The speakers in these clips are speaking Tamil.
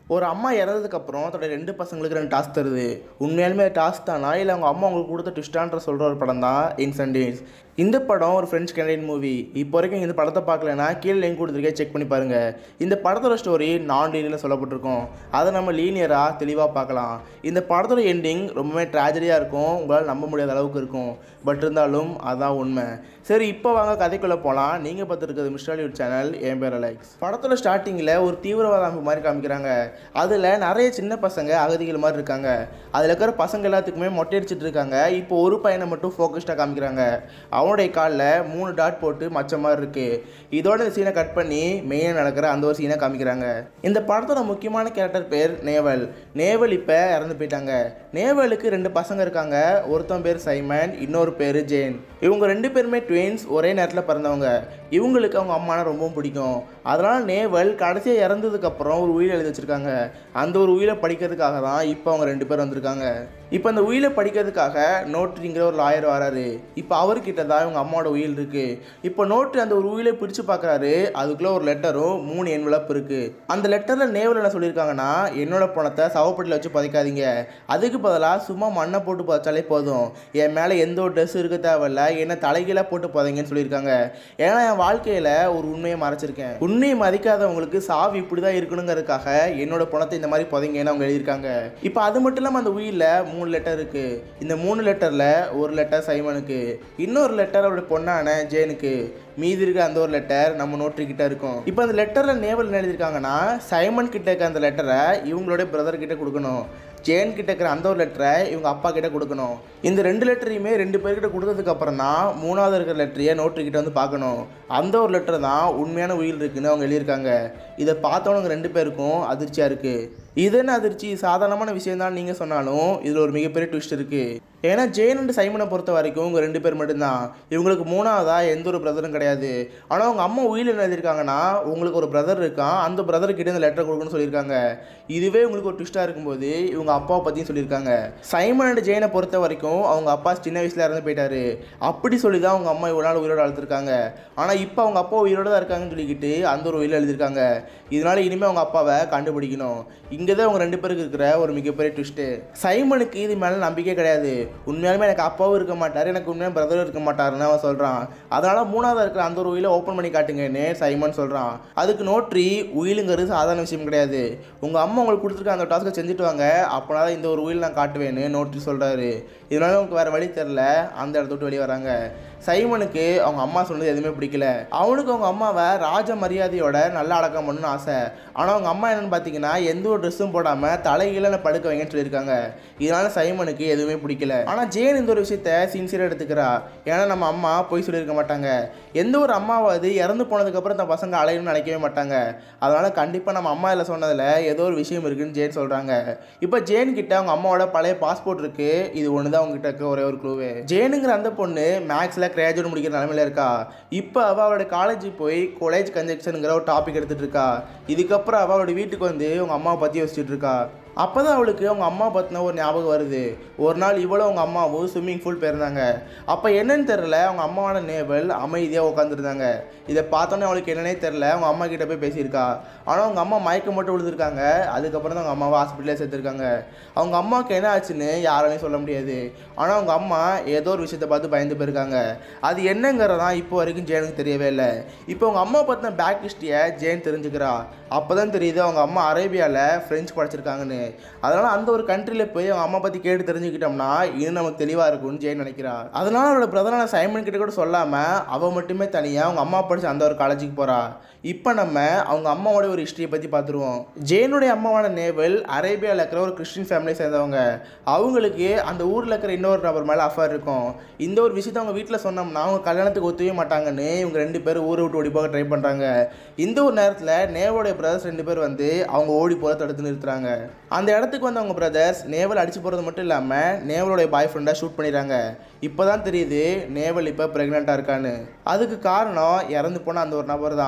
ஒரு அம்மா இறந்ததுக்கப்புறம் தன்னோட ரெண்டு பசங்களுக்கு ரெண்டு டாஸ்க் தருது உண்மையாலுமே டாஸ்க் தானா இல்லை அவங்க அம்மா அவங்களுக்கு கொடுத்த ட்விஸ்டான்ற சொல்கிற ஒரு படம் தான் இன்சன்டேஸ் இந்த படம் ஒரு ஃப்ரெஞ்ச் கனடியன் மூவி இப்போ வரைக்கும் இந்த படத்தை பார்க்கலனா கீழே லிங்க் கொடுத்துருக்கேன் செக் பண்ணி பாருங்கள் இந்த படத்தோட ஸ்டோரி நான் லீனியரில் சொல்லப்பட்டிருக்கோம் அதை நம்ம லீனியராக தெளிவாக பார்க்கலாம் இந்த படத்தோட எண்டிங் ரொம்பவே ட்ராஜடியாக இருக்கும் உங்களால் நம்ப முடியாத அளவுக்கு இருக்கும் பட் இருந்தாலும் அதான் உண்மை சரி இப்போ வாங்க கதைக்குள்ளே போகலாம் நீங்கள் பார்த்துருக்கிறது மிஸ்டாலியூட் சேனல் என் பேர் அலெக்ஸ் படத்தோட ஸ்டார்டிங்கில் ஒரு தீவிரவாத அமைப்பு மாதிரி காமிக்கிறாங்க அதில் நிறைய சின்ன பசங்க அகதிகள் மாதிரி இருக்காங்க அதில் இருக்கிற பசங்க எல்லாத்துக்குமே மொட்டை அடிச்சிட்டு இருக்காங்க இப்போ ஒரு பையனை மட்டும் ஃபோக்கஸ்டாக காமிக்கிறாங்க அவனுடைய காலில் மூணு டாட் போட்டு மச்ச மாதிரி இருக்குது இதோட இந்த சீனை கட் பண்ணி மெயினாக நடக்கிற அந்த ஒரு சீனை காமிக்கிறாங்க இந்த படத்தோட முக்கியமான கேரக்டர் பேர் நேவல் நேவல் இப்போ இறந்து போயிட்டாங்க நேவலுக்கு ரெண்டு பசங்க இருக்காங்க ஒருத்தன் பேர் சைமன் இன்னொரு பேர் ஜேன் இவங்க ரெண்டு பேருமே ட்வின்ஸ் ஒரே நேரத்தில் பிறந்தவங்க இவங்களுக்கு அவங்க அம்மானா ரொம்பவும் பிடிக்கும் அதனால் நேவல் கடைசியாக இறந்ததுக்கப்புறம் ஒரு உயிரை எழுதி வச்சுருக்காங்க அந்த ஒரு உயிரை படிக்கிறதுக்காக தான் இப்போ அவங்க ரெண்டு பேர் வந்திருக்காங்க இப்போ அந்த உயிரை படிக்கிறதுக்காக நோட்ரிங்கிற ஒரு லாயர் வராரு இப்போ அவர்கிட்ட தான் இவங்க அம்மாவோட உயில் இருக்குது இப்போ நோட்டு அந்த ஒரு உயிலை பிரித்து பார்க்குறாரு அதுக்குள்ளே ஒரு லெட்டரும் மூணு என்வலப் இருக்குது அந்த லெட்டரில் நேவல் என்ன சொல்லியிருக்காங்கன்னா என்னோட பணத்தை சவப்பட்டியில் வச்சு புதைக்காதீங்க அதுக்கு பதிலாக சும்மா மண்ணை போட்டு புதைச்சாலே போதும் என் மேலே எந்த ஒரு ட்ரெஸ் இருக்க தேவையில்ல என்ன தலைகீழாக போட்டு புதைங்கன்னு சொல்லியிருக்காங்க ஏன்னா என் வாழ்க்கையில் ஒரு உண்மையை மறைச்சிருக்கேன் உண்மையை மதிக்காதவங்களுக்கு சாவு இப்படி தான் இருக்கணுங்கிறதுக்காக என்னோட பணத்தை இந்த மாதிரி புதைங்கன்னு அவங்க எழுதியிருக்காங்க இப்போ அது மட்டும் இல்லாமல் அந்த உயிரில் மூணு லெட்டர் இருக்குது இந்த மூணு லெட்டரில் ஒரு லெட்டர் சைமனுக்கு இன்னொரு லெட்டர் அவருடைய பொண்ணான ஜேனுக்கு மீதி இருக்க அந்த ஒரு லெட்டர் நம்ம நோட்ரிக்கிட்ட இருக்கும் இப்போ அந்த லெட்டரில் நேவல் என்ன எழுதியிருக்காங்கன்னா சைமன் கிட்ட இருக்க அந்த லெட்டரை இவங்களோட பிரதர் கிட்ட கொடுக்கணும் ஜேன் கிட்ட இருக்கிற அந்த ஒரு லெட்டரை இவங்க அப்பா கிட்ட கொடுக்கணும் இந்த ரெண்டு லெட்டரையுமே ரெண்டு பேர்கிட்ட கொடுத்ததுக்கு அப்புறம் தான் மூணாவது இருக்கிற லெட்டரையை நோட்டு கிட்ட வந்து பார்க்கணும் அந்த ஒரு லெட்டர் தான் உண்மையான உயிர் இருக்குன்னு அவங்க எழுதியிருக்காங்க இதை பார்த்தவனுங்க ரெண்டு பேருக்கும் அதிர்ச்சியாக இருக்குது இது என்ன அதிர்ச்சி சாதாரணமான விஷயம் தான் நீங்கள் சொன்னாலும் இதில் ஒரு மிகப்பெரிய ட்விஸ்ட் இருக்குது ஏன்னா ஜெயன் அண்ட் சைமனை பொறுத்த வரைக்கும் இவங்க ரெண்டு பேர் மட்டும்தான் இவங்களுக்கு மூணாவதாக எந்த ஒரு பிரதரும் கிடையாது ஆனால் அவங்க அம்மா உயிர் என்ன எழுதியிருக்காங்கன்னா உங்களுக்கு ஒரு பிரதர் இருக்கான் அந்த பிரதர் கிட்ட இந்த லெட்டர் கொடுக்கணும்னு சொல்லியிருக்காங்க இதுவே உங்களுக்கு ஒரு ட்விஸ்ட்டாக இருக்கும்போது இவங்க அப்பாவை பற்றியும் சொல்லியிருக்காங்க சைமன் அண்ட் ஜெயனை பொறுத்த வரைக்கும் அவங்க அப்பா சின்ன வயசில் இறந்து போயிட்டாரு அப்படி சொல்லி தான் அவங்க அம்மா இவ்வளோ நாள் உயிரோடு வளர்த்துருக்காங்க ஆனால் இப்போ அவங்க அப்பா உயிரோடு தான் இருக்காங்கன்னு சொல்லிக்கிட்டு அந்த ஒரு உயிரில் எழுதியிருக்காங்க இதனால இனிமேல் அவங்க அப்பாவை கண்டுபிடிக்கணும் இங்கே தான் அவங்க ரெண்டு பேருக்கு இருக்கிற ஒரு மிகப்பெரிய ட்விஸ்ட்டு சைமனுக்கு இது மேலே நம்பிக்கை கிடையாது உண்மையாலுமே எனக்கு அப்பாவும் இருக்க மாட்டார் எனக்கு உண்மையாக பிரதரும் இருக்க மாட்டாருன்னு அவன் சொல்கிறான் அதனால் மூணாவது இருக்கிற அந்த ஒரு உயிலை ஓப்பன் பண்ணி காட்டுங்கன்னு சைமன் சொல்கிறான் அதுக்கு நோட்ரி உயிலுங்கிறது சாதாரண விஷயம் கிடையாது உங்கள் அம்மா உங்களுக்கு கொடுத்துருக்க அந்த டாஸ்க்கை செஞ்சுட்டு வாங்க அப்போனா தான் இந்த ஒரு உயில் நான் காட்டுவேன்னு நோட்ரி சொல்கிறாரு இதனால உங்களுக்கு வேறு வழி தெரில அந்த இடத்த விட்டு வெளியே வராங்க சைமனுக்கு அவங்க அம்மா சொன்னது எதுவுமே பிடிக்கல அவனுக்கு அவங்க அம்மாவை ராஜ மரியாதையோட நல்லா அடக்கம் பண்ணணும்னு ஆசை ஆனால் அவங்க அம்மா என்னன்னு பார்த்தீங்கன்னா எந்த ஒரு ட்ரெஸ்ஸும் போடாமல் தலைகீழ படுக்க வைங்கன்னு சொல்லியிருக்காங்க இதனால சைமனுக்கு எதுவுமே பிடிக்கல ஆனால் ஜேன் இந்த ஒரு விஷயத்த சின்சியராக எடுத்துக்கிறா ஏன்னா நம்ம அம்மா போய் சொல்லியிருக்க மாட்டாங்க எந்த ஒரு அம்மாவாவது இறந்து போனதுக்கப்புறம் தன் பசங்க அலையணும்னு நினைக்கவே மாட்டாங்க அதனால் கண்டிப்பாக நம்ம அம்மா இதில் சொன்னதில் ஏதோ ஒரு விஷயம் இருக்குன்னு ஜேன் சொல்கிறாங்க இப்போ ஜேன் கிட்ட அவங்க அம்மாவோட பழைய பாஸ்போர்ட் இருக்குது இது ஒன்று தான் அவங்ககிட்ட இருக்க ஒரே ஒரு க்ளூவே ஜேனுங்கிற அந்த பொண்ணு மேக்ஸில் கிராஜுவேட் முடிக்கிற நிலமையில இருக்கா இப்போ அவள் அவளோட காலேஜ் போய் காலேஜ் கன்ஜெக்ஷனுங்கிற ஒரு டாபிக் எடுத்துகிட்டு இருக்கா இதுக்கப்புறம் அவள் அவளோட வீட்டுக்கு வந்து அவங்க அம்மாவை பற்றி யோசிச்சுட்டு இருக்கா அப்போ தான் அவளுக்கு அவங்க அம்மா பற்றின ஒரு ஞாபகம் வருது ஒரு நாள் இவளும் அவங்க அம்மாவும் ஸ்விம்மிங் பூல் போயிருந்தாங்க அப்போ என்னன்னு தெரில அவங்க அம்மாவோட நேவல் அமைதியாக உட்காந்துருந்தாங்க இதை பார்த்தோன்னே அவளுக்கு என்னன்னே தெரில அவங்க அம்மா கிட்ட போய் பேசியிருக்கா ஆனால் அவங்க அம்மா மயக்கம் மட்டும் விழுந்திருக்காங்க அதுக்கப்புறம் தான் அவங்க அம்மாவை ஹாஸ்பிட்டலே சேர்த்துருக்காங்க அவங்க அம்மாவுக்கு என்ன ஆச்சுன்னு யாராலையும் சொல்ல முடியாது ஆனால் அவங்க அம்மா ஏதோ ஒரு விஷயத்தை பார்த்து பயந்து போயிருக்காங்க அது என்னங்கிறதான் இப்போ வரைக்கும் ஜேனுக்கு தெரியவே இல்லை இப்போ அவங்க அம்மா பற்றின பேக் ஹிஸ்ட்ரியை ஜேன் தெரிஞ்சுக்கிறா அப்போ தான் தெரியுது அவங்க அம்மா அரேபியாவில் ஃப்ரெஞ்சு படிச்சிருக்காங்கன்னு அதனால் அந்த ஒரு கண்ட்ரியில் போய் அவங்க அம்மா பற்றி கேட்டு தெரிஞ்சுக்கிட்டோம்னா இன்னும் நமக்கு தெளிவாக இருக்கும்னு ஜெயின் நினைக்கிறா அதனால் அவளோட பிரதரான சைமன் கிட்ட கூட சொல்லாமல் அவள் மட்டுமே தனியாக அவங்க அம்மா படிச்ச அந்த ஒரு காலேஜுக்கு போகிறா இப்போ நம்ம அவங்க அம்மாவோட ஒரு ஹிஸ்ட்ரியை பற்றி பார்த்துருவோம் ஜெயினுடைய அம்மாவான நேவல் அரேபியாவில் இருக்கிற ஒரு கிறிஸ்டின் ஃபேமிலியை சேர்ந்தவங்க அவங்களுக்கு அந்த ஊரில் இருக்கிற இன்னொரு நபர் மேலே அஃபேர் இருக்கும் இந்த ஒரு விஷயத்தை அவங்க வீட்டில் சொன்னோம்னா அவங்க கல்யாணத்துக்கு ஒத்துவே மாட்டாங்கன்னு இவங்க ரெண்டு பேரும் ஊரை விட்டு ஓடி போக ட்ரை பண்ணுறாங்க இந்த ஒரு நேரத்தில் நேவோடைய பிரதர்ஸ் ரெண்டு பேர் வந்து அவங்க ஓடி போக தடுத்து நிறுத்துறாங்க அந்த இடத்துக்கு வந்து அவங்க பிரதர்ஸ் நேவல் அடிச்சு போகிறது மட்டும் இல்லாமல் நேவலுடைய பாய் ஃப்ரெண்டை ஷூட் பண்ணிடுறாங்க இப்போ தான் தெரியுது நேவல் இப்போ ப்ரெக்னெண்ட்டாக இருக்கான்னு அதுக்கு காரணம் இறந்து போன அந்த ஒரு நபர் தான்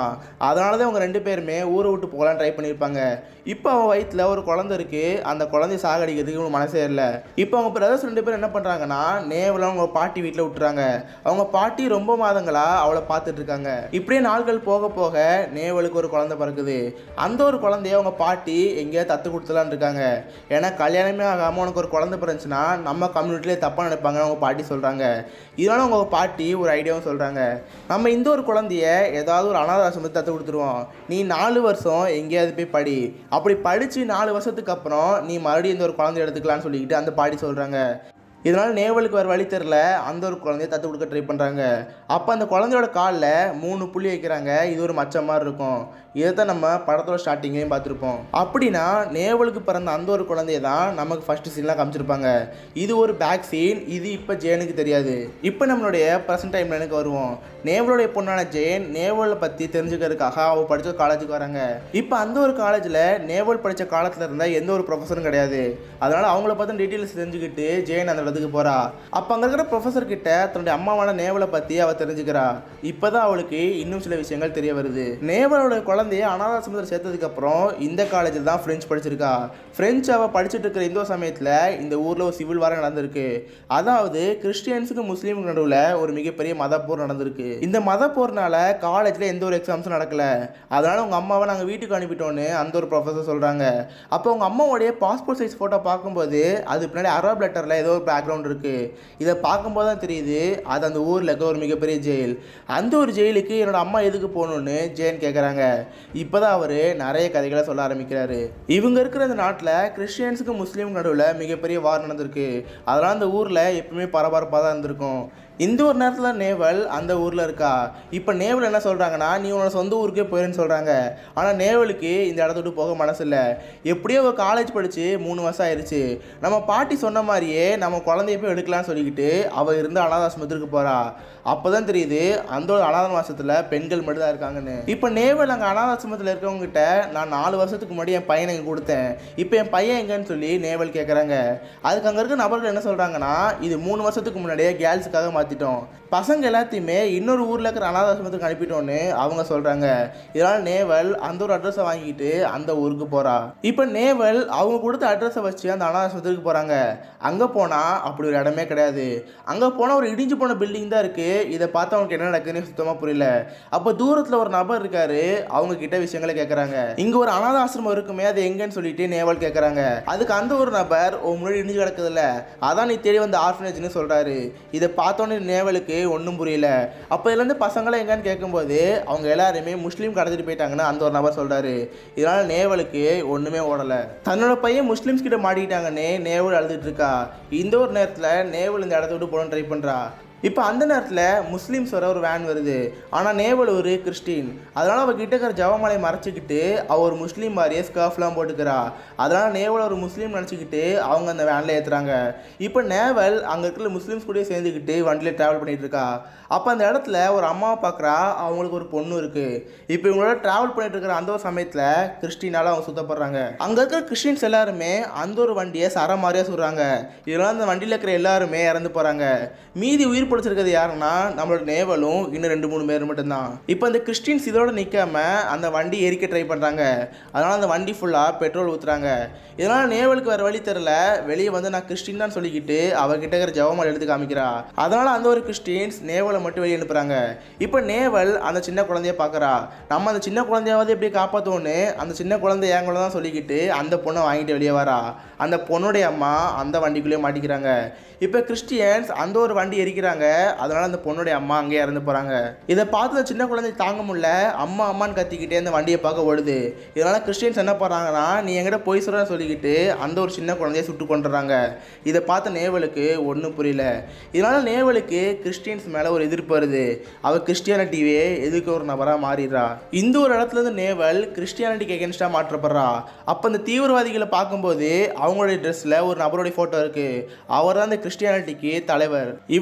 அதனால தான் அவங்க ரெண்டு பேருமே ஊரை விட்டு போகலான்னு ட்ரை பண்ணியிருப்பாங்க இப்போ அவன் வயிற்றில் ஒரு குழந்தை இருக்குது அந்த குழந்தைய சாகடிக்கிறதுக்கு இவங்க மனசே இல்லை இப்போ அவங்க பிரதர்ஸ் ரெண்டு பேரும் என்ன பண்ணுறாங்கன்னா நேவில் அவங்க பாட்டி வீட்டில் விட்டுறாங்க அவங்க பாட்டி ரொம்ப மாதங்களாக அவளை பார்த்துட்டு இருக்காங்க இப்படியே நாட்கள் போக போக நேவலுக்கு ஒரு குழந்தை பிறக்குது அந்த ஒரு குழந்தைய அவங்க பாட்டி எங்கேயோ தத்து கொடுத்துலான்னு இருக்காங்க ஏன்னா கல்யாணமே ஆகாமல் உனக்கு ஒரு குழந்தை பிறந்துச்சுன்னா நம்ம கம்யூனிட்டிலே தப்பாக நினைப்பாங்க அவங்க பாட்டி சொல்கிறாங்க இதனால அவங்க பாட்டி ஒரு ஐடியாவும் சொல்கிறாங்க நம்ம இந்த ஒரு குழந்தைய ஏதாவது ஒரு அனாதை ஆசிரமத்தை தத்து கொடுத்துருவோம் நீ நாலு வருஷம் எங்கேயாவது போய் படி அப்படி படித்து நாலு வருஷத்துக்கு அப்புறம் நீ மறுபடியும் இந்த ஒரு குழந்தைய எடுத்துக்கலாம்னு சொல்லிக்கிட்டு அந்த பாட்டி சொல்கிறாங்க இதனால் நேவலுக்கு வேறு வழி தெரில அந்த ஒரு குழந்தைய தத்து கொடுக்க ட்ரை பண்ணுறாங்க அப்போ அந்த குழந்தையோட காலில் மூணு புள்ளி வைக்கிறாங்க இது ஒரு மச்சம் மாதிரி இருக்கும் இதை தான் நம்ம படத்தோட ஸ்டார்டிங்லேயும் பார்த்துருப்போம் அப்படின்னா நேவலுக்கு பிறந்த அந்த ஒரு குழந்தைய தான் நமக்கு ஃபஸ்ட்டு சீன்லாம் காமிச்சிருப்பாங்க இது ஒரு பேக் சீன் இது இப்போ ஜெயனுக்கு தெரியாது இப்போ நம்மளுடைய ப்ரெசன்ட் டைம் எனக்கு வருவோம் நேவலுடைய பொண்ணான ஜெயன் நேவலை பற்றி தெரிஞ்சுக்கிறதுக்காக அவள் படித்த காலேஜுக்கு வராங்க இப்போ அந்த ஒரு காலேஜில் நேவல் படித்த காலத்தில் இருந்த எந்த ஒரு ப்ரொஃபஸரும் கிடையாது அதனால் அவங்கள பார்த்து டீட்டெயில்ஸ் தெரிஞ்சுக்கிட்டு ஜெயன் அந்த இடத்துக்கு போகிறா அப்போ அங்கே இருக்கிற ப்ரொஃபஸர் கிட்ட தன்னுடைய அம்மாவான நேவலை பற்றி அவள் தெரிஞ்சுக்கிறா இப்போ தான் அவளுக்கு இன்னும் சில விஷயங்கள் தெரிய வருது நேவலோட குழந்தைய அனாதாசிரமத்தில் சேர்த்ததுக்கப்புறம் இந்த காலேஜில் தான் ஃப்ரெஞ்ச் படிச்சிருக்கா ஃப்ரெஞ்ச் அவள் படிச்சுட்டு இருக்கிற இந்த சமயத்தில் இந்த ஊரில் ஒரு சிவில் வாரம் நடந்திருக்கு அதாவது கிறிஸ்டியன்ஸுக்கு முஸ்லீமுக்கு நடுவில் ஒரு மிகப்பெரிய மத போர் நடந்திருக்கு இந்த மத போர்னால காலேஜில் எந்த ஒரு எக்ஸாம்ஸும் நடக்கல அதனால உங்கள் அம்மாவை நாங்கள் வீட்டுக்கு அனுப்பிட்டோன்னு அந்த ஒரு ப்ரொஃபஸர் சொல்கிறாங்க அப்போ உங்கள் அம்மாவுடைய பாஸ்போர்ட் சைஸ் ஃபோட்டோ பார்க்கும்போது அது பின்னாடி அரப் லெட்டரில் ஏதோ ஒரு பேக்ரவுண்ட் இருக்குது இதை பார்க்கும்போது தான் தெரியுது அது அந்த ஊரில் இருக்க ஒரு மிகப்பெரிய ஜெயில் அந்த ஒரு ஜெயிலுக்கு என்னோட அம்மா எதுக்கு போகணுன்னு ஜெயன் கேட்குறாங்க இப்போ தான் அவர் நிறைய கதைகளை சொல்ல ஆரம்பிக்கிறாரு இவங்க இருக்கிற இந்த நாட்டில் கிறிஸ்டியன்ஸுக்கு முஸ்லீம் நடுவில் மிகப்பெரிய வார் நடந்திருக்கு அதனால் அந்த ஊரில் எப்பவுமே பரபரப்பாக தான் இருந்திருக்கும் இந்த ஒரு நேரத்தில் நேவல் அந்த ஊரில் இருக்கா இப்போ நேவல் என்ன சொல்கிறாங்கன்னா நீ உன்னோட சொந்த ஊருக்கே போயிருன்னு சொல்கிறாங்க ஆனால் நேவலுக்கு இந்த இடத்த விட்டு போக மனசு இல்லை எப்படியோ அவள் காலேஜ் படித்து மூணு வருஷம் ஆயிடுச்சு நம்ம பாட்டி சொன்ன மாதிரியே நம்ம குழந்தைய போய் எடுக்கலாம்னு சொல்லிக்கிட்டு அவள் இருந்து அனாதாசிரமத்திற்கு போகிறா அப்போ தான் தெரியுது அந்த ஒரு அனாத மாசத்தில் பெண்கள் மட்டும் தான் இருக்காங்கன்னு இப்போ நேவல் அங்கே அனாதாசிரமத்தில் இருக்கவங்க கிட்ட நான் நாலு வருஷத்துக்கு முன்னாடி என் பையனை இங்கே கொடுத்தேன் இப்போ என் பையன் எங்கன்னு சொல்லி நேவல் கேட்குறாங்க அதுக்கு அங்கே இருக்க நபர்கள் என்ன சொல்கிறாங்கன்னா இது மூணு வருஷத்துக்கு முன்னாடியே கேர்ள்ஸுக்காக மாற்றிட்டோம் பசங்க எல்லாத்தையுமே இன்னொரு ஊரில் இருக்கிற அனாதாசிரமத்துக்கு அனுப்பிட்டோன்னு அவங்க சொல்கிறாங்க இதனால் நேவல் அந்த ஒரு அட்ரஸை வாங்கிட்டு அந்த ஊருக்கு போகிறா இப்போ நேவல் அவங்க கொடுத்த அட்ரஸை வச்சு அந்த அனாதாசிரமத்துக்கு போகிறாங்க அங்கே போனால் அப்படி ஒரு இடமே கிடையாது அங்கே போனால் ஒரு இடிஞ்சு போன பில்டிங் தான் இருக்குது இதை பார்த்து அவனுக்கு என்ன நடக்குதுன்னு சுத்தமாக புரியல அப்போ தூரத்தில் ஒரு நபர் இருக்காரு அவங்க கிட்ட விஷயங்களை கேட்குறாங்க இங்கே ஒரு அனாத ஆசிரமம் இருக்குமே அது எங்கன்னு சொல்லிட்டு நேவல் கேட்குறாங்க அதுக்கு அந்த ஒரு நபர் உன் முன்னாடி இடிஞ்சு கிடக்குதுல்ல அதான் நீ தேடி வந்த ஆர்ஃபனேஜ்னு சொல்கிறாரு இதை பார்த்தோன்னே நேவலுக்கு ஒன்றும் புரியல அப்போ இதுலேருந்து பசங்களாம் எங்கன்னு கேட்கும்போது அவங்க எல்லாருமே முஸ்லீம் கடத்திட்டு போயிட்டாங்கன்னு அந்த ஒரு நபர் சொல்கிறாரு இதனால் நேவலுக்கு ஒன்றுமே ஓடலை தன்னோட பையன் முஸ்லீம்ஸ் கிட்ட மாட்டிக்கிட்டாங்கன்னே நேவல் அழுதுட்டு இருக்கா இந்த ஒரு நேரத்தில் நேவல் இந்த இடத்த விட்டு போகணும்னு ட்ரை பண்ணுறா இப்போ அந்த நேரத்தில் முஸ்லீம்ஸ் வர ஒரு வேன் வருது ஆனால் நேவல் ஒரு கிறிஸ்டின் அதனால் அவள் கிட்ட இருக்கிற ஜவமலை மறைச்சிக்கிட்டு அவள் ஒரு முஸ்லீம் மாதிரியே ஸ்கார்ஃப்லாம் போட்டுக்கிறா அதனால் நேவல் ஒரு முஸ்லீம் நினச்சிக்கிட்டு அவங்க அந்த வேனில் ஏற்றுறாங்க இப்போ நேவல் அங்கே இருக்கிற முஸ்லீம்ஸ் கூடயே சேர்ந்துக்கிட்டு வண்டியில் ட்ராவல் பண்ணிட்டு இருக்கா அப்போ அந்த இடத்துல ஒரு அம்மாவை பார்க்குறா அவங்களுக்கு ஒரு பொண்ணு இருக்குது இப்போ இவங்களோட ட்ராவல் பண்ணிட்டு இருக்கிற அந்த ஒரு சமயத்தில் கிறிஸ்டினால அவங்க சுத்தப்படுறாங்க அங்கே இருக்கிற கிறிஸ்டின்ஸ் எல்லாருமே அந்த ஒரு வண்டியை சர மாதிரியே சொல்கிறாங்க இதெல்லாம் அந்த வண்டியில் இருக்கிற எல்லாருமே இறந்து போகிறாங்க மீதி உயிர் பிடிச்சிருக்கிறது யாருன்னா நம்மளோட நேவலும் இன்னும் ரெண்டு மூணு பேர் மட்டும்தான் இப்போ அந்த கிறிஸ்டின்ஸ் இதோட நிற்காம அந்த வண்டி எரிக்க ட்ரை பண்ணுறாங்க அதனால் அந்த வண்டி ஃபுல்லாக பெட்ரோல் ஊற்றுறாங்க இதனால் நேவலுக்கு வேறு வழி தெரில வெளியே வந்து நான் கிறிஸ்டின் தான் சொல்லிக்கிட்டு அவகிட்ட இருக்கிற ஜவமால் எடுத்து காமிக்கிறா அதனால் அந்த ஒரு கிறிஸ்டின்ஸ் நேவலை மட்டும் வெளியே அனுப்புகிறாங்க இப்போ நேவல் அந்த சின்ன குழந்தைய பார்க்குறா நம்ம அந்த சின்ன குழந்தையாவது எப்படி காப்பாற்றுவோன்னு அந்த சின்ன குழந்தை என் குழந்தை தான் சொல்லிக்கிட்டு அந்த பொண்ணை வாங்கிட்டு வெளியே வரா அந்த பொண்ணுடைய அம்மா அந்த வண்டிக்குள்ளேயே மாட்டிக்கிறாங்க இப்போ கிறிஸ்டியன்ஸ் அந்த ஒரு வண்டி எரிக்கிறாங்க அதனால அந்த பொண்ணுடைய அம்மா அங்கேயே இறந்து போகிறாங்க இதை பார்த்து அந்த சின்ன குழந்தை தாங்க முடியல அம்மா அம்மான்னு கத்திக்கிட்டே அந்த வண்டியை பார்க்க ஓடுது இதனால கிறிஸ்டியன்ஸ் என்ன பண்ணுறாங்கன்னா நீ என்கிட்ட போய் சொல்கிறன்னு சொல்லிக்கிட்டு அந்த ஒரு சின்ன குழந்தைய சுட்டு கொண்டுறாங்க இதை பார்த்த நேவலுக்கு ஒன்றும் புரியல இதனால நேவலுக்கு கிறிஸ்டியன்ஸ் மேலே ஒரு எதிர்ப்பு வருது அவள் கிறிஸ்டியானிட்டியே எதுக்கு ஒரு நபராக மாறிடுறா இந்த ஒரு இடத்துல இருந்து நேவல் கிறிஸ்டியானிட்டிக்கு எகென்ஸ்டாக மாற்றப்படுறா அப்போ அந்த தீவிரவாதிகளை பார்க்கும்போது அவங்களுடைய ட்ரெஸ்ஸில் ஒரு நபருடைய ஃபோட்டோ இருக்குது அவர் தான் அந்த கிறிஸ்டியானிட்டிக்கு தலைவர் இவங்களுக்குள்ள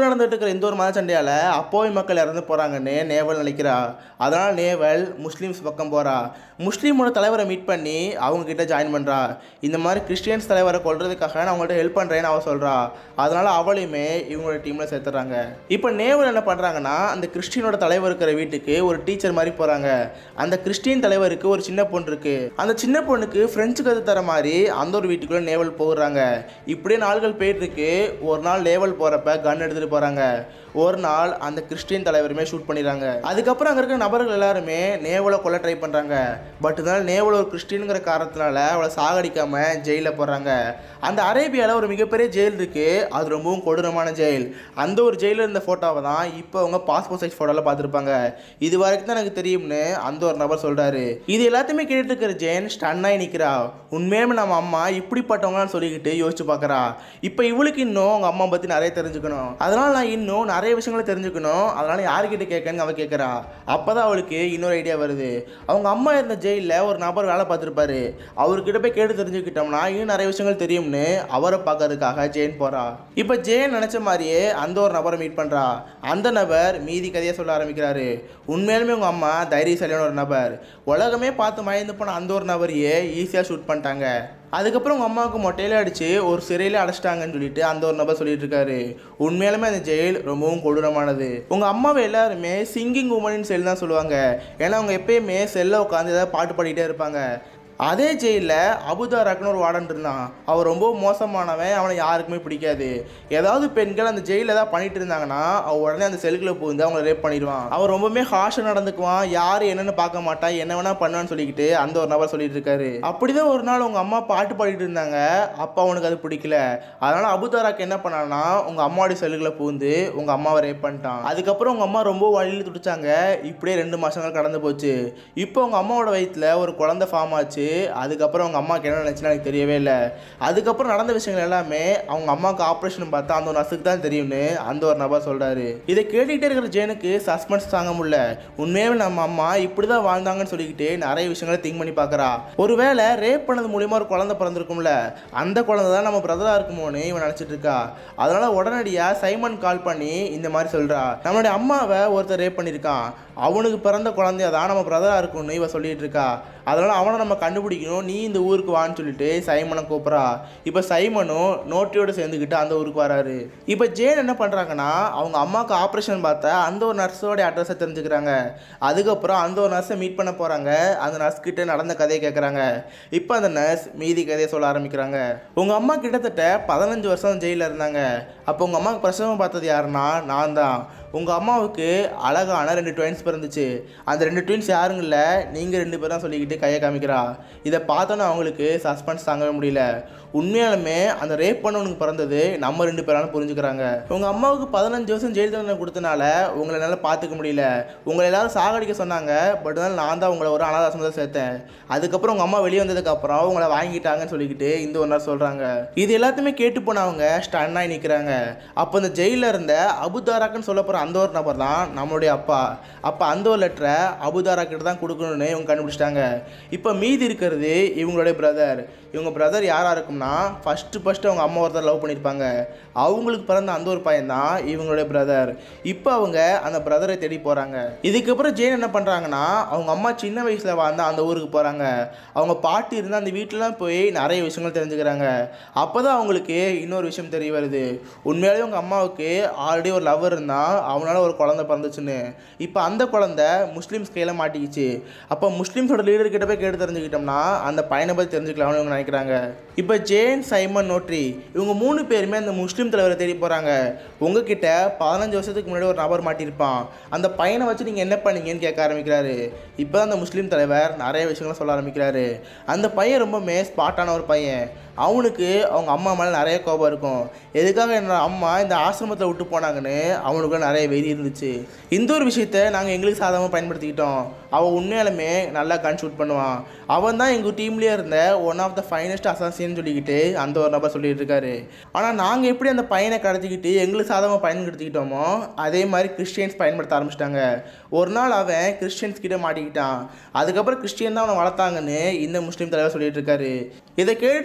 நடந்துட்டு இருக்கிற இந்த ஒரு மத சண்டையால் அப்போவை மக்கள் இறந்து போகிறாங்கன்னு நேவல் நினைக்கிறா அதனால் நேவல் முஸ்லீம்ஸ் பக்கம் போகிறா முஸ்லீமோட தலைவரை மீட் பண்ணி அவங்க கிட்ட ஜாயின் பண்ணுறா இந்த மாதிரி கிறிஸ்டியன்ஸ் தலைவரை கொல்றதுக்காக நான் அவங்கள்ட்ட ஹெல்ப் பண்ணுறேன்னு அவள் சொல்கிறா அதனால் அவளையுமே இவங்களோட டீமில் சேர்த்துறாங்க இப்போ நேவல் என்ன பண்ணுறாங்கன்னா அந்த கிறிஸ்டியனோட தலைவர் இருக்கிற வீட்டுக்கு ஒரு டீச்சர் மாதிரி போகிறாங்க அந்த கிறிஸ்டியன் தலைவருக்கு ஒரு சின்ன பொண்ணு இருக்குது அந்த சின்ன பொண்ணுக்கு ஃப்ரெஞ்சு கற்று தர மாதிரி அந்த ஒரு வீட்டுக்குள்ளே நேவல் போடுறாங்க இப்படியே நாள்கள் போயிட்டு இருக்கு ஒரு நாள் நேவல் போகிறப்ப கன் எடுத்துகிட்டு போகிறாங்க ஒரு நாள் அந்த கிறிஸ்டியன் தலைவருமே ஷூட் பண்ணிடுறாங்க அதுக்கப்புறம் அங்கே இருக்கிற நபர்கள் எல்லாருமே நேவலை கொல்ல ட்ரை பண்ணுறாங்க பட் இருந்தாலும் நேவல் ஒரு கிறிஸ்டியனுங்கிற காரணத்தினால அவளை சாகடிக்காம ஜெயிலில் போடுறாங்க அந்த அரேபியாவில் ஒரு மிகப்பெரிய ஜெயில் இருக்குது அது ரொம்பவும் கொடூரமான ஜெயில் அந்த ஒரு ஜெயிலில் இருந்த ஃபோட்டோவை தான் இப்போ அவங்க பாஸ்போர்ட் சைஸ் ஃபோட்டோவில் பார்த்துருப்பாங்க இது வரைக்கும் தான் எனக்கு தெரியும்னு அந்த ஒரு நபர் சொல்கிறாரு இது எல்லாத்தையுமே கேட்டுட்டு இருக்கிற ஜெயின் ஸ்டன்னாகி நிற்கிறா உண்மையுமே நம்ம அம்மா இப்படிப்பட்டவங்களான்னு சொல்லிக்கிட்டு யோசிச்சு பார்க்குறா இப்போ இவளுக்கு இன்னும் அவங்க அம்மா பற்றி நிறைய தெரிஞ்சுக்கணும் அதனால் நான் இன்னும் நிறைய விஷயங்களை தெரிஞ்சுக்கணும் அதனால் யார்கிட்ட கேட்கன்னு அவள் கேட்குறா அப்போ தான் அவளுக்கு இன்னொரு ஐடியா வருது அவங்க அம்மா இருந்த ஜெயிலில் ஒரு நபர் வேலை பார்த்துருப்பாரு அவர்கிட்ட போய் கேட்டு தெரிஞ்சுக்கிட்டோம்னா இன்னும் நிறைய விஷயங்கள் தெரியும்னு அவரை பார்க்கறதுக்காக ஜெயின் போகிறா இப்போ ஜெயின் நினச்ச மாதிரியே அந்த ஒரு நபரை மீட் பண்ணுறா அந்த நபர் மீதி கதையை சொல்ல ஆரம்பிக்கிறாரு உண்மையாலுமே உங்கள் அம்மா தைரியசாலியான ஒரு நபர் உலகமே பார்த்து மயந்து போன அந்த ஒரு நபரையே ஈஸியாக ஷூட் பண்ணிட்டாங்க அதுக்கப்புறம் உங்கள் அம்மாவுக்கு மொட்டையில அடித்து ஒரு சிறையில் அடைச்சிட்டாங்கன்னு சொல்லிட்டு அந்த ஒரு நபர் சொல்லிட்டு இருக்காரு உண்மையாலுமே அந்த ஜெயில் ரொம்பவும் கொடூரமானது உங்கள் அம்மாவை எல்லாருமே சிங்கிங் உமனின் செல் தான் சொல்லுவாங்க ஏன்னா அவங்க எப்பயுமே செல்ல உட்காந்து ஏதாவது பாட்டு பாடிட்டே இருப்பாங்க அதே ஜெயிலில் அபுதாராக்குன்னு ஒரு வார்டன் இருந்தான் அவன் ரொம்ப மோசமானவன் அவனை யாருக்குமே பிடிக்காது ஏதாவது பெண்கள் அந்த ஜெயிலில் ஏதாவது பண்ணிட்டு இருந்தாங்கன்னா அவன் உடனே அந்த செல்லுக்குள்ள புகுந்து அவங்கள ரேப் பண்ணிடுவான் அவன் ரொம்பவுமே ஹாஷாக நடந்துக்குவான் யார் என்னன்னு பார்க்க மாட்டான் என்ன வேணா பண்ணுவான்னு சொல்லிக்கிட்டு அந்த ஒரு நபர் சொல்லிட்டு இருக்காரு அப்படிதான் ஒரு நாள் உங்க அம்மா பாட்டு பாடிட்டு இருந்தாங்க அப்பா அவனுக்கு அது பிடிக்கல அதனால அபுதாராக்கு என்ன பண்ணான்னா உங்க அம்மாவுடைய செல்லுக்குள்ள புகுந்து உங்க அம்மாவை ரேப் பண்ணிட்டான் அதுக்கப்புறம் உங்க அம்மா ரொம்ப வழியில் துடிச்சாங்க இப்படியே ரெண்டு மாசங்கள் கடந்து போச்சு இப்போ உங்க அம்மாவோட வயித்துல ஒரு குழந்தை ஃபார்ம் ஆச்சு அதுக்கப்புறம் அவங்க அம்மாவுக்கு என்ன நினச்சுன்னு எனக்கு தெரியவே இல்லை அதுக்கப்புறம் நடந்த விஷயங்கள் எல்லாமே அவங்க அம்மாவுக்கு ஆப்ரேஷன் பார்த்தா அந்த ஒரு நர்ஸுக்கு தான் தெரியும்னு அந்த ஒரு நபர் சொல்கிறாரு இதை கேட்டுக்கிட்டே இருக்கிற ஜேனுக்கு சஸ்பென்ஸ் தாங்க முடியல உண்மையாவே நம்ம அம்மா இப்படி தான் வாழ்ந்தாங்கன்னு சொல்லிக்கிட்டு நிறைய விஷயங்களை திங்க் பண்ணி பார்க்குறா ஒருவேளை ரேப் பண்ணது மூலியமா ஒரு குழந்தை பிறந்திருக்கும்ல அந்த குழந்தை தான் நம்ம பிரதராக இருக்குமோன்னு இவன் நினச்சிட்டு இருக்கா அதனால உடனடியாக சைமன் கால் பண்ணி இந்த மாதிரி சொல்கிறா நம்மளுடைய அம்மாவை ஒருத்தர் ரேப் பண்ணியிருக்கான் அவனுக்கு பிறந்த குழந்தைய தான் நம்ம பிரதராக இருக்கும்னு இவ சொல்லிட்டு இருக்கா அதனால அவனை நம்ம கண்டுபிடிக்கணும் நீ இந்த ஊருக்கு வான்னு சொல்லிட்டு சைமனை கூப்பிட்றா இப்போ சைமனும் நோட்டியோட சேர்ந்துக்கிட்டு அந்த ஊருக்கு வராரு இப்போ ஜேன் என்ன பண்ணுறாங்கன்னா அவங்க அம்மாவுக்கு ஆப்ரேஷன் பார்த்தா அந்த ஒரு நர்ஸோட அட்ரஸை தெரிஞ்சுக்கிறாங்க அதுக்கப்புறம் அந்த ஒரு நர்ஸை மீட் பண்ண போகிறாங்க அந்த நர்ஸ் கிட்ட நடந்த கதையை கேட்குறாங்க இப்போ அந்த நர்ஸ் மீதி கதையை சொல்ல ஆரம்பிக்கிறாங்க உங்கள் அம்மா கிட்டத்தட்ட பதினஞ்சு வருஷம் ஜெயிலில் இருந்தாங்க அப்போ உங்கள் அம்மாவுக்கு பிரசவம் பார்த்தது யாருன்னா நான் தான் உங்கள் அம்மாவுக்கு அழகான ரெண்டு ட்வின்ஸ் பிறந்துச்சு அந்த ரெண்டு ட்வின்ஸ் யாருங்க இல்லை நீங்கள் ரெண்டு பேரும் சொல்லிக்கிட்டு கையை காமிக்கிறா இதை பார்த்தோன்னே அவங்களுக்கு சஸ்பென்ஸ் தாங்கவே முடியல உண்மையாலுமே அந்த ரேப் பண்ணவனுக்கு பிறந்தது நம்ம ரெண்டு பேரான புரிஞ்சுக்கிறாங்க உங்கள் அம்மாவுக்கு பதினஞ்சு வருஷம் ஜெயில் தண்டனை கொடுத்தனால உங்களை என்னால் பார்த்துக்க முடியல உங்களை எல்லாரும் சாகடிக்க சொன்னாங்க பட் இருந்தாலும் நான் தான் உங்களை ஒரு அனாதாசம் சேர்த்தேன் அதுக்கப்புறம் உங்கள் அம்மா வெளியே வந்ததுக்கப்புறம் உங்களை வாங்கிட்டாங்கன்னு சொல்லிக்கிட்டு இந்த ஒரு நாள் சொல்கிறாங்க இது எல்லாத்தையுமே கேட்டு போனவங்க ஸ்டன்னாகி நிற்கிறாங்க அப்போ இந்த ஜெயிலில் இருந்த அபுதாராக்குன்னு சொல்ல போகிற அந்த ஒரு நபர் தான் நம்மளுடைய அப்பா அப்போ அந்த ஒரு லெட்டரை அபுதாரா கிட்ட தான் கொடுக்கணும்னு இவங்க கண்டுபிடிச்சிட்டாங்க இப்போ மீதி இருக்கிறது இவங்களுடைய பிரதர் இவங்க பிரதர் யாராக இருக்கும்னா ஃபஸ்ட்டு ஃபஸ்ட்டு அவங்க அம்மா ஒருத்தர் லவ் பண்ணியிருப்பாங்க அவங்களுக்கு பிறந்த அந்த ஒரு பையன் தான் இவங்களுடைய பிரதர் இப்போ அவங்க அந்த பிரதரை தேடி போகிறாங்க இதுக்கப்புறம் ஜெயின் என்ன பண்ணுறாங்கன்னா அவங்க அம்மா சின்ன வயசில் வாழ்ந்த அந்த ஊருக்கு போகிறாங்க அவங்க பாட்டி இருந்து அந்த வீட்டிலலாம் போய் நிறைய விஷயங்கள் தெரிஞ்சுக்கிறாங்க அப்போ தான் அவங்களுக்கு இன்னொரு விஷயம் தெரிய வருது உண்மையாலே அவங்க அம்மாவுக்கு ஆல்ரெடி ஒரு லவர் இருந்தால் அவனால ஒரு குழந்தை பிறந்துச்சுன்னு இப்போ அந்த குழந்தை முஸ்லீம்ஸ் கையில் மாட்டிக்கிச்சு அப்போ முஸ்லீம்ஸோட லீடர் கிட்ட போய் கேட்டு தெரிஞ்சுக்கிட்டோம்னா அந்த பையனை பற்றி தெரிஞ்சுக்கலாம்னு இவங்க நினைக்கிறாங்க இப்போ ஜேன் சைமன் நோட்ரி இவங்க மூணு பேருமே அந்த முஸ்லீம் தலைவரை தேடி போகிறாங்க உங்ககிட்ட பதினஞ்சு வருஷத்துக்கு முன்னாடி ஒரு நபர் மாட்டியிருப்பான் அந்த பையனை வச்சு நீங்கள் என்ன பண்ணீங்கன்னு கேட்க ஆரம்பிக்கிறாரு இப்போ அந்த முஸ்லீம் தலைவர் நிறைய விஷயங்களை சொல்ல ஆரம்பிக்கிறாரு அந்த பையன் ரொம்பவுமே ஸ்பாட்டான ஒரு பையன் அவனுக்கு அவங்க அம்மா மேலே நிறைய கோபம் இருக்கும் எதுக்காக என்னோட அம்மா இந்த ஆசிரமத்தில் விட்டு போனாங்கன்னு அவனுக்கு நிறைய வெறி இருந்துச்சு இந்த ஒரு விஷயத்த நாங்கள் எங்களுக்கு சாதகமாக பயன்படுத்திக்கிட்டோம் அவன் உண்மையாலுமே நல்லா கன் ஷூட் பண்ணுவான் அவன் தான் எங்கள் டீம்லேயே இருந்த ஒன் ஆஃப் த ஃபைனஸ்ட் அசாசின்னு சொல்லிக்கிட்டு அந்த ஒரு நபர் சொல்லிட்டு இருக்காரு ஆனால் நாங்கள் எப்படி அந்த பையனை கடத்திக்கிட்டு எங்களுக்கு சாதகமாக பயன்படுத்திக்கிட்டோமோ அதே மாதிரி கிறிஸ்டியன்ஸ் பயன்படுத்த ஆரம்பிச்சிட்டாங்க ஒரு நாள் அவன் கிறிஸ்டியன்ஸ் கிட்ட மாட்டிக்கிட்டான் அதுக்கப்புறம் கிறிஸ்டியன் தான் அவனை வளர்த்தாங்கன்னு இந்த முஸ்லீம் தலைவர் சொல்லிட்டு இருக்காரு இதை கேட்டுட்டு இருக்க சைமன்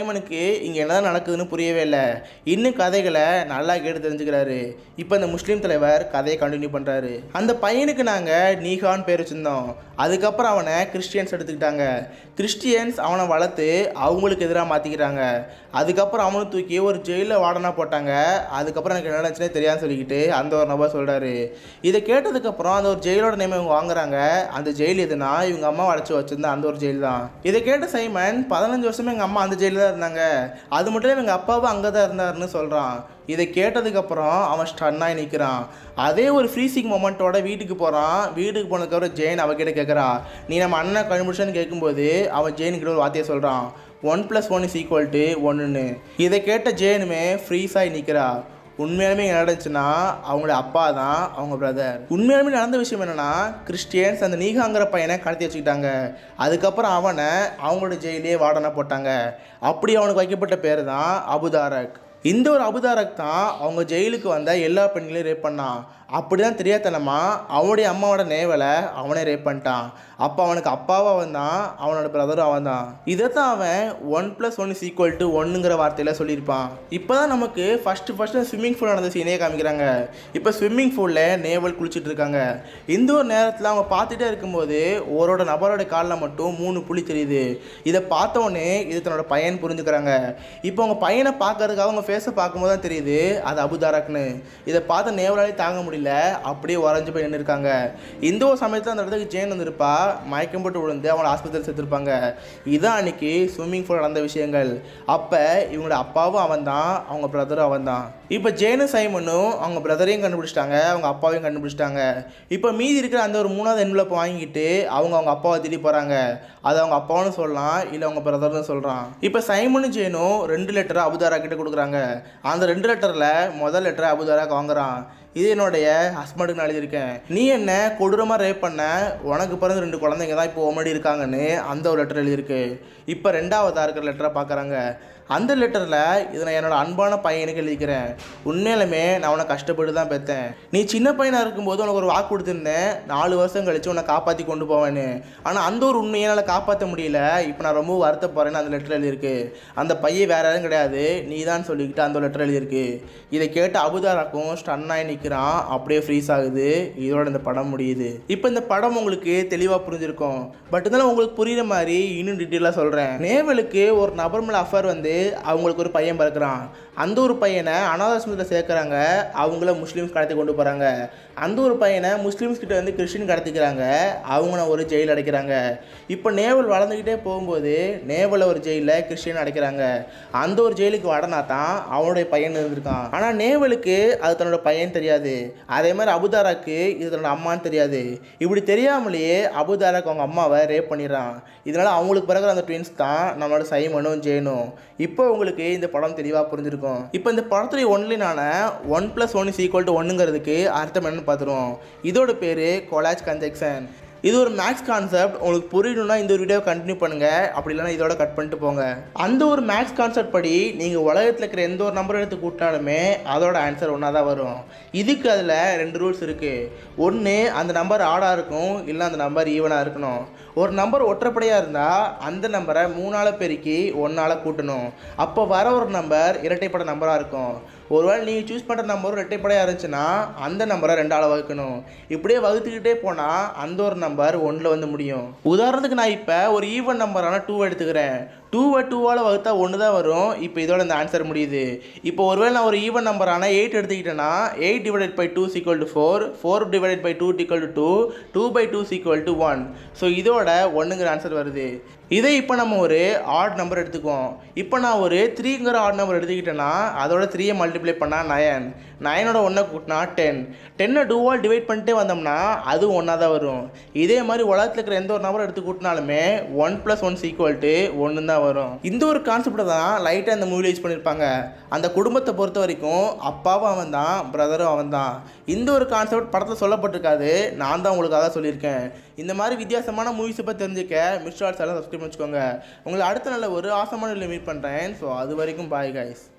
சைமனுக்கு இங்கே என்னதான் நடக்குதுன்னு புரியவே இல்லை இன்னும் கதைகளை நல்லா கேட்டு தெரிஞ்சுக்கிறாரு இப்போ இந்த முஸ்லீம் தலைவர் கதையை கண்டினியூ பண்ணுறாரு அந்த பையனுக்கு நாங்கள் நீகான்னு பேர் வச்சுருந்தோம் அதுக்கப்புறம் அவனை கிறிஸ்டியன்ஸ் எடுத்துக்கிட்டாங்க கிறிஸ்டியன்ஸ் அவனை வளர்த்து அவங்களுக்கு எதிராக மாற்றிக்கிறாங்க அதுக்கப்புறம் அவனை தூக்கி ஒரு ஜெயிலில் வார்டனாக போட்டாங்க அதுக்கப்புறம் எனக்கு என்ன நடந்துச்சுனே தெரியாதுன்னு சொல்லிக்கிட்டு அந்த ஒரு நபர் சொல்கிறாரு இதை கேட்டதுக்கப்புறம் அந்த ஒரு ஜெயிலோட நேம் இவங்க வாங்குறாங்க அந்த ஜெயில் எதுனா இவங்க அம்மா அடைச்சி வச்சிருந்த அந்த ஒரு ஜெயில் தான் இதை கேட்ட சைமன் பதினஞ்சு வருஷமா எங்கள் அம்மா அந்த ஜெயிலில் தான் இருந்தாங்க அது மட்டும் இல்லை எங்கள் அப்பாவும் அங்கே தான் இருந்தாருன்னு சொல்கிறான் இதை கேட்டதுக்கப்புறம் அவன் ஸ்டன்னாகி நிற்கிறான் அதே ஒரு ஃப்ரீசிங் மொமெண்ட்டோட வீட்டுக்கு போகிறான் வீட்டுக்கு போனதுக்கப்புறம் ஜெயின் அவகிட்ட கேட்குறா நீ நம்ம அண்ணன் கண்டுபிடிச்சான்னு கேட்கும்போது அவன் ஜெயின் கிட்ட ஒரு வார்த்தையை சொல்கிறான் one plus one is equal to ஒன்றுன்னு இதை கேட்ட ஜெயினுமே ஃப்ரீஸாகி நிற்கிறா உண்மையாலுமே என்ன நடந்துச்சுன்னா அவங்களோட அப்பா தான் அவங்க பிரதர் உண்மையாலுமே நடந்த விஷயம் என்னன்னா கிறிஸ்டியன்ஸ் அந்த நீகாங்கிற பையனை கடத்தி வச்சுக்கிட்டாங்க அதுக்கப்புறம் அவனை அவங்களோட ஜெயிலே வார்டனா போட்டாங்க அப்படி அவனுக்கு வைக்கப்பட்ட பேர் தான் அபுதாரக் இந்த ஒரு அபுதாரக் தான் அவங்க ஜெயிலுக்கு வந்த எல்லா பெண்களையும் ரேப் பண்ணான் அப்படி தான் தெரியாதனமா அவனுடைய அம்மாவோட நேவலை அவனே ரேப் பண்ணிட்டான் அப்போ அவனுக்கு அப்பாவும் அவன் தான் அவனோட பிரதரும் அவன் தான் இதை தான் அவன் one plus one is equal to ஒன்னுங்கிற வார்த்தையில் சொல்லியிருப்பான் இப்போ தான் நமக்கு ஃபஸ்ட்டு ஃபஸ்ட்டு ஸ்விம்மிங் பூல் நடந்த சீனே காமிக்கிறாங்க இப்போ ஸ்விம்மிங் பூலில் நேவல் குளிச்சுட்டு இருக்காங்க இந்த ஒரு நேரத்தில் அவங்க பார்த்துட்டே இருக்கும்போது ஒருவரோட நபரோட காலில் மட்டும் மூணு புள்ளி தெரியுது இதை பார்த்தோன்னே இது தன்னோட பையன் புரிஞ்சுக்கிறாங்க இப்போ அவங்க பையனை பார்க்கறதுக்காக அவங்க ஃபேஸை பார்க்கும்போது தான் தெரியுது அது அபுதாரக்னு இதை பார்த்து நேவலாலே தாங்க முடியல அப்படியே உறைஞ்சு போய் நின்று இருக்காங்க இந்த ஒரு சமயத்தில் அந்த இடத்துக்கு ஜெயின் வந்திருப்பா மயக்கம் போட்டு விழுந்து அவங்கள ஆஸ்பத்திரி சேர்த்துருப்பாங்க இதான் அன்னைக்கு ஸ்விம்மிங் பூல் நடந்த விஷயங்கள் அப்போ இவங்களோட அப்பாவும் அவன் தான் அவங்க பிரதரும் அவன் தான் இப்போ ஜெயினும் சைமனும் அவங்க பிரதரையும் கண்டுபிடிச்சிட்டாங்க அவங்க அப்பாவையும் கண்டுபிடிச்சிட்டாங்க இப்போ மீதி இருக்கிற அந்த ஒரு மூணாவது என்வலப் வாங்கிட்டு அவங்க அவங்க அப்பாவை தேடி போகிறாங்க அது அவங்க அப்பாவும் சொல்லலாம் இல்லை அவங்க பிரதர்னு சொல்கிறான் இப்போ சைமனும் ஜெயினும் ரெண்டு லெட்டரை அபுதாரா கிட்ட கொடுக்குறாங்க அந்த ரெண்டு லெட்டரில் முதல் லெட்டரை அபுதாராக்கு வாங்குறான் இது என்னுடைய ஹஸ்பண்டுக்கு நான் எழுதியிருக்கேன் நீ என்ன கொடூரமாக ரேப் பண்ண உனக்கு பிறந்த ரெண்டு குழந்தைங்க தான் இப்போ ஓமடி இருக்காங்கன்னு அந்த ஒரு லெட்டர் எழுதியிருக்கு இப்போ ரெண்டாவதாக இருக்கிற லெட்டரை பார்க்குறாங்க அந்த லெட்டரில் இதை நான் என்னோட அன்பான பையனுக்கு எழுதிக்கிறேன் உண்மையிலுமே நான் உன்னை கஷ்டப்பட்டு தான் பெற்றேன் நீ சின்ன பையனாக இருக்கும்போது உனக்கு ஒரு வாக்கு கொடுத்துருந்தேன் நாலு வருஷம் கழிச்சு உன்னை காப்பாற்றி கொண்டு போவேன்னு ஆனால் அந்த ஒரு உண்மையை என்னால் காப்பாற்ற முடியல இப்போ நான் ரொம்ப வருத்தப்படுறேன்னு அந்த லெட்டர் எழுதியிருக்கு அந்த பையன் வேற யாரும் கிடையாது நீ தான் சொல்லிக்கிட்டு அந்த லெட்டர் எழுதியிருக்கு இதை கேட்டு அபுதாராக்கும் ஸ்டன்னாகி நிற்கிறான் அப்படியே ஃப்ரீஸ் ஆகுது இதோட இந்த படம் முடியுது இப்போ இந்த படம் உங்களுக்கு தெளிவாக புரிஞ்சிருக்கும் பட் இருந்தாலும் உங்களுக்கு புரியுற மாதிரி இன்னும் டீட்டெயிலாக சொல்கிறேன் நேவலுக்கு ஒரு நபர் மேலே அஃபர் வந்து அவங்களுக்கு ஒரு பையன் பிறக்கிறான் அந்த ஒரு பையனை அனாதாசிரமத்தில் சேர்க்குறாங்க அவங்கள முஸ்லீம்ஸ் கடத்தி கொண்டு போகிறாங்க அந்த ஒரு பையனை முஸ்லீம்ஸ் கிட்ட வந்து கிறிஸ்டின் கடத்திக்கிறாங்க அவங்கள ஒரு ஜெயில் அடைக்கிறாங்க இப்போ நேவல் வளர்ந்துக்கிட்டே போகும்போது நேவலை ஒரு ஜெயிலில் கிறிஸ்டின் அடைக்கிறாங்க அந்த ஒரு ஜெயிலுக்கு வடனா தான் அவனுடைய பையன் இருந்திருக்கான் ஆனால் நேவலுக்கு அது தன்னோட பையன் தெரியாது அதே மாதிரி அபுதாராக்கு இது தன்னோட அம்மான்னு தெரியாது இப்படி தெரியாமலேயே அபுதாராக்கு அவங்க அம்மாவை ரேப் பண்ணிடுறான் இதனால் அவங்களுக்கு பிறகு அந்த ட்வின்ஸ் தான் நம்மளோட சைமனும் ஜெயனும் இப்போ உங்களுக்கு இந்த படம் தெளிவாக புரிஞ்சிருக்கும் இப்போ இந்த படத்துடைய ஒன்லினான one plus one is equal to ஒன்றுங்கிறதுக்கு அர்த்தம் என்னன்னு பார்த்துருவோம் இதோட பேர் கொலாஜ் கன்ஜெக்ஷன் இது ஒரு மேக்ஸ் கான்செப்ட் உங்களுக்கு புரியணும்னா இந்த ஒரு வீடியோ கண்டினியூ பண்ணுங்கள் அப்படி இல்லைனா இதோட கட் பண்ணிட்டு போங்க அந்த ஒரு மேக்ஸ் கான்செப்ட் படி நீங்கள் உலகத்தில் இருக்கிற எந்த ஒரு நம்பர் எடுத்து கூட்டினாலுமே அதோட ஆன்சர் ஒன்றா தான் வரும் இதுக்கு அதில் ரெண்டு ரூல்ஸ் இருக்குது ஒன்று அந்த நம்பர் ஆடாக இருக்கும் இல்லை அந்த நம்பர் ஈவனாக இருக்கணும் ஒரு நம்பர் ஒற்றைப்படையாக இருந்தால் அந்த நம்பரை மூணால் பெருக்கி ஒன்றால் கூட்டணும் அப்போ வர ஒரு நம்பர் இரட்டைப்பட நம்பராக இருக்கும் ஒருவேளை நீங்கள் சூஸ் பண்ணுற நம்பர் இரட்டைப்படையாக இருந்துச்சுன்னா அந்த நம்பரை ரெண்டால் வகுக்கணும் இப்படியே வகுத்துக்கிட்டே போனால் அந்த ஒரு நம்பர் ஒன்றில் வந்து முடியும் உதாரணத்துக்கு நான் இப்போ ஒரு ஈவன் நம்பரான டூ எடுத்துக்கிறேன் டூவை டூவால் வகுத்தா ஒன்று தான் வரும் இப்போ இதோட இந்த ஆன்சர் முடியுது இப்போ ஒருவேளை நான் ஒரு ஈவன் நம்பரான எயிட் எடுத்துக்கிட்டேன்னா eight divided by two is equal to four four divided by two equal to two two by two is equal to one so இதோட ஒன்றுங்கிற ஆன்சர் வருது இதே இப்போ நம்ம ஒரு ஆட் நம்பர் எடுத்துக்குவோம் இப்போ நான் ஒரு த்ரீங்கிற ஆட் நம்பர் எடுத்துக்கிட்டேன்னா அதோட த்ரீயை மல்டிப்ளை பண்ணால் நயன் நயனோட ஒன்றை கூட்டினா டென் டென்னை டூவால் டிவைட் பண்ணிட்டே வந்தோம்னா அது ஒன்றா தான் வரும் இதே மாதிரி உலகத்தில் இருக்கிற எந்த ஒரு நம்பர் எடுத்து கூட்டினாலுமே one plus one is equal to ஒன்று தான் வரும் இந்த ஒரு கான்செப்டை தான் லைட்டாக இந்த மூவியில் யூஸ் பண்ணியிருப்பாங்க அந்த குடும்பத்தை பொறுத்த வரைக்கும் அப்பாவும் அவன் தான் பிரதரும் அவன் தான் இந்த ஒரு கான்செப்ட் படத்தில் சொல்லப்பட்டிருக்காது நான் தான் உங்களுக்காக சொல்லியிருக்கேன் இந்த மாதிரி வித்தியாசமான மூவிஸை பற்றி தெரிஞ்சுக்க மிஸ்டர் ஆர்ட்ஸ் எல்லாம் சப்ஸ்கிரைப் வச்சுக்கோங்க உங்களை அடுத்த நல்ல ஒரு ஆசமான மீட் பண்ணுறேன் ஸோ அது வரைக்கும் பாய் கைஸ்